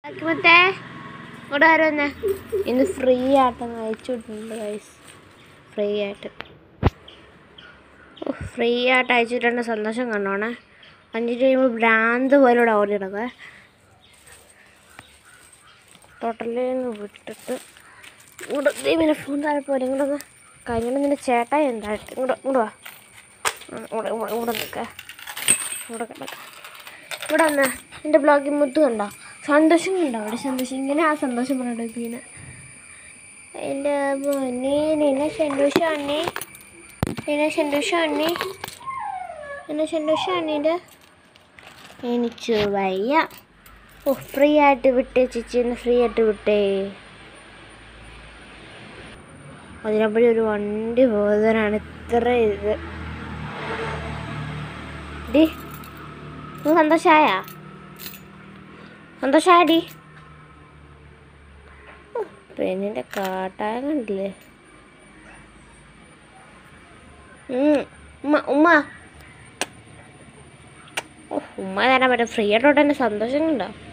മുത്തേ ഇവിടെ വരുന്നേ ഇന്ന് ഫ്രീ ആയിട്ട് അയച്ചു വിട്ടിട്ടുണ്ട് ഗൈസ് ഫ്രീ ആയിട്ട് ഫ്രീ ആയിട്ട് അയച്ചിട്ടുണ്ട് സന്തോഷം കണ്ടോണേ അഞ്ച് കഴിയുമ്പോൾ ഭ്രാന്ത് പോലെ ഇവിടെ ഓടി കിടക്കുക ടോട്ടലിൽ നിന്ന് വിട്ടിട്ട് ഇങ്ങോട്ട് ദൈവം ഫോൺ താഴെ പോലെ ഇങ്ങോട്ട് കഴിഞ്ഞാൽ നിന്റെ ചേട്ടായി എന്തായിട്ട് ഇങ്ങോട്ട് ഇങ്ങോട്ട് വാ ആ, ഇവിടെ ഇവിടെ ഇവിടെ നിൽക്ക ഇവിടെ കിടക്ക ഇവിടെ വന്ന എൻ്റെ ബ്ലോഗിൽ മുത്ത് കണ്ടോ സന്തോഷം കണ്ടോ അവിടെ സന്തോഷം ഇങ്ങനെ ആ സന്തോഷം പറഞ്ഞിട്ട് പിന്നെ എൻ്റെ പൊന്നെ നിന്നെ സന്തോഷം അണ്ണേ നിന്നെ സന്തോഷം അണ്ണേ നിന്നെ സന്തോഷം അണ്ണേൻ്റെ എനിക്ക് വയ്യ ഓ ഫ്രീ ആയിട്ട് വിട്ടേ ചേച്ചി ഒന്ന് ഫ്രീ ആയിട്ട് വിട്ടേ അതിനപ്പോഴേ ഒരു വണ്ടി ബോധനാണ് ഇത്ര ഇത് ഡി നീ സന്തോഷായ സന്തോഷായടി പെണ്ണിൻ്റെ കാട്ടായ കണ്ടില്ലേ ഉം. ഉമ്മ ഉമ്മ ഓ, ഉമ്മ തരാൻ പറ്റും ഫ്രീ ആയിട്ടോട്ട് തന്നെ സന്തോഷം കണ്ടോ